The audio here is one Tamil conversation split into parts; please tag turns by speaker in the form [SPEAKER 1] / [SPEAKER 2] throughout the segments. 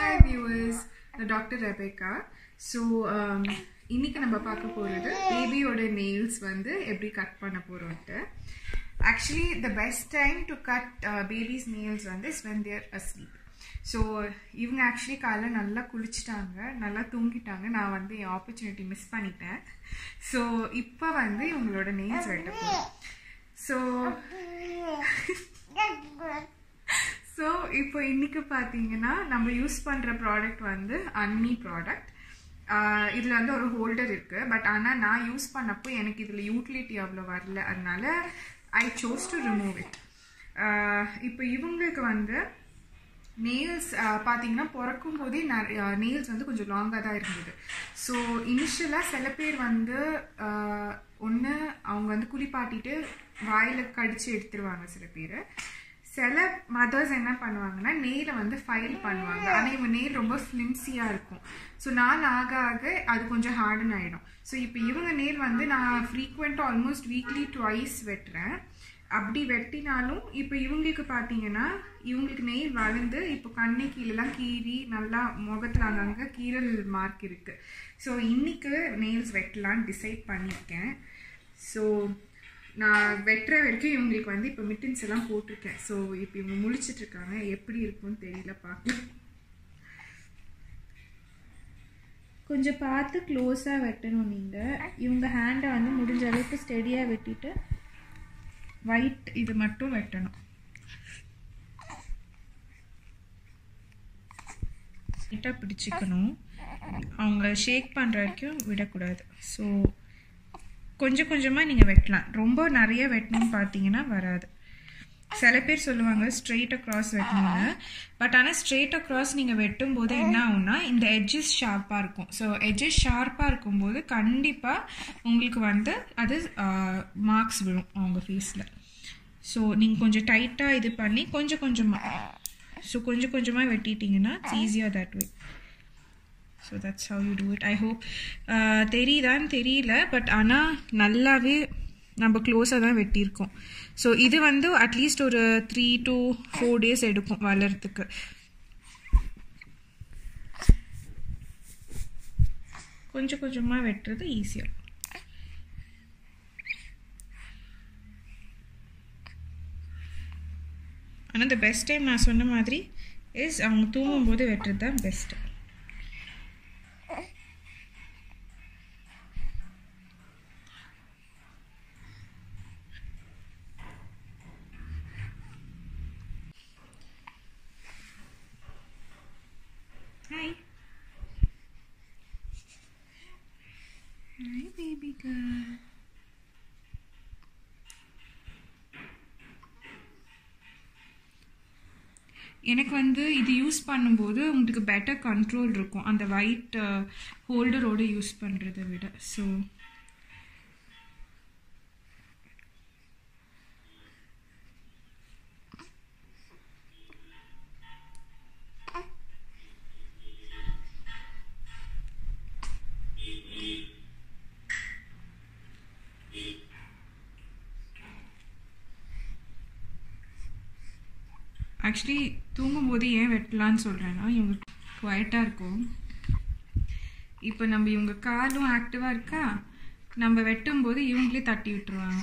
[SPEAKER 1] Hi viewers doctor Rebecca so இன்னைக்கு நம்ம பார்க்க போகிறது பேபியோட நெயில்ஸ் வந்து எப்படி கட் பண்ண போகிறோன்ட்டு actually the best time to cut babies nails வந்து is when they're asleep so இவங்க ஆக்சுவலி காலைல நல்லா குளிச்சிட்டாங்க நல்லா தூங்கிட்டாங்க நான் வந்து என் ஆப்பர்ச்சுனிட்டி மிஸ் பண்ணிட்டேன் ஸோ இப்போ வந்து இவங்களோட நெயில்ஸ் வெட்ட போகிறோம் ஸோ ஸோ இப்போ இன்னைக்கு பார்த்தீங்கன்னா நம்ம யூஸ் பண்ணுற ப்ராடக்ட் வந்து அன்னி ப்ராடக்ட் இதில் வந்து ஒரு ஹோல்டர் இருக்குது பட் ஆனால் நான் யூஸ் பண்ணப்போ எனக்கு இதில் யூட்டிலிட்டி அவ்வளோ வரல அதனால I chose to remove it இப்போ இவங்களுக்கு வந்து நெயில்ஸ் பார்த்தீங்கன்னா பிறக்கும் போதே நிறைய நெயில்ஸ் வந்து கொஞ்சம் லாங்காக தான் இருந்தது ஸோ இனிஷியலாக சில பேர் வந்து ஒன்று அவங்க வந்து குளிப்பாட்டிட்டு வாயில் கடிச்சு எடுத்துருவாங்க சில பேர் சில மதர்ஸ் என்ன பண்ணுவாங்கன்னா நெயிலை வந்து ஃபைல் பண்ணுவாங்க ஆனால் இவங்க நெயில் ரொம்ப ஃப்ளிம்ஸியாக இருக்கும் ஸோ நாள் ஆக ஆக அது கொஞ்சம் ஹார்டன் ஆகிடும் ஸோ இப்போ இவங்க நெயில் வந்து நான் ஃப்ரீக்வெண்ட்டாக ஆல்மோஸ்ட் வீக்லி ட்வைஸ் வெட்டுறேன் அப்படி வெட்டினாலும் இப்போ இவங்களுக்கு பார்த்தீங்கன்னா இவங்களுக்கு நெயில் வளர்ந்து இப்போ கண்ணு கீழெல்லாம் கீறி நல்லா முகத்தில் அங்கங்கே கீரல் மார்க் இருக்குது ஸோ இன்றைக்கு நெயில்ஸ் வெட்டலான்னு டிசைட் பண்ணியிருக்கேன் ஸோ நான் வெட்டுற வரைக்கும் இவங்களுக்கு வந்து இப்போ மிட்டின்ஸ் எல்லாம் போட்டிருக்கேன் ஸோ இப்போ இவங்க முழிச்சிட்ருக்காங்க எப்படி இருக்கும்னு தெரியல பார்க்கலாம் கொஞ்சம் பார்த்து க்ளோஸாக வெட்டணும் நீங்கள் இவங்க ஹேண்டை வந்து முடிஞ்ச அளவுக்கு ஸ்டெடியாக வெட்டிட்டு ஒயிட் இது மட்டும் வெட்டணும் நீட்டாக பிடிச்சிக்கணும் அவங்க ஷேக் பண்ணுற வரைக்கும் விடக்கூடாது ஸோ கொஞ்சம் கொஞ்சமாக நீங்கள் வெட்டலாம் ரொம்ப நிறைய வெட்டணும்னு பார்த்தீங்கன்னா வராது சில பேர் சொல்லுவாங்க ஸ்ட்ரெயிட் அக்ராஸ் வெட்டணும்னு பட் ஆனால் ஸ்ட்ரெயிட் அக்ராஸ் நீங்கள் வெட்டும் போது என்ன ஆகும்னா இந்த எட்ஜஸ் ஷார்ப்பாக இருக்கும் ஸோ எட்ஜஸ் ஷார்ப்பாக இருக்கும்போது கண்டிப்பாக உங்களுக்கு வந்து அது மார்க்ஸ் விழும் அவங்க ஃபேஸில் ஸோ நீங்கள் கொஞ்சம் டைட்டாக இது பண்ணி கொஞ்சம் கொஞ்சமாக ஸோ கொஞ்சம் கொஞ்சமாக வெட்டிட்டிங்கன்னா இட்ஸ் ஈஸியாக that way so that's how you do it I hope தெரியுதான்னு தெரியல பட் ஆனால் நல்லாவே நம்ம க்ளோஸாக தான் வெட்டியிருக்கோம் ஸோ இது வந்து அட்லீஸ்ட் ஒரு த்ரீ டு ஃபோர் டேஸ் எடுக்கும் வளர்கிறதுக்கு கொஞ்சம் கொஞ்சமாக வெட்டுறது ஈஸியாக ஆனால் இந்த பெஸ்ட் டைம் நான் சொன்ன மாதிரி இஸ் அவங்க தூங்கும்போது வெட்டுறது தான் best Hi. Hi, baby girl. எனக்கு வந்து இது யூஸ் பண்ணும்போது உங்களுக்கு பெட்டர் கண்ட்ரோல் இருக்கும் அந்த ஒயிட் ஹோல்டரோடு யூஸ் பண்ணுறதை விட ஸோ ஆக்சுவலி தூங்கும்போது ஏன் வெட்டலான்னு சொல்கிறேன்னா இவங்க குவைட்டாக இருக்கும் இப்போ நம்ம இவங்க காலும் ஆக்டிவாக இருக்கா நம்ம வெட்டும்போது இவங்களே தட்டி விட்டுருவாங்க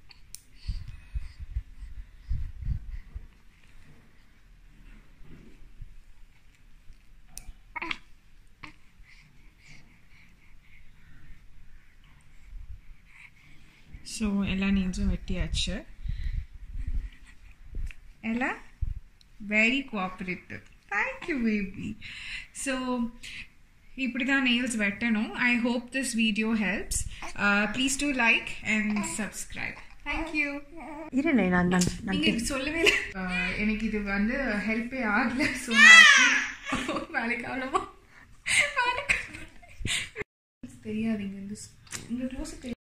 [SPEAKER 1] ஸோ எல்லா நீல்ஸும் வெட்டியாச்சு எல்லாம் very cooperative thank you baby so இப்படி தான் நெயில்ஸ் வெட்டணும் I hope this video helps please do like and subscribe thank you
[SPEAKER 2] இரு நான் நான் நான்
[SPEAKER 1] நீங்கள் சொல்லவே இல்லை எனக்கு இது வந்து ஹெல்ப்பே ஆகல ஸோ நான் வேலைக்கு அவ்வளோவா வேலைக்கு தெரியாது இங்கே இந்த இந்த ரோஸு தெரியாது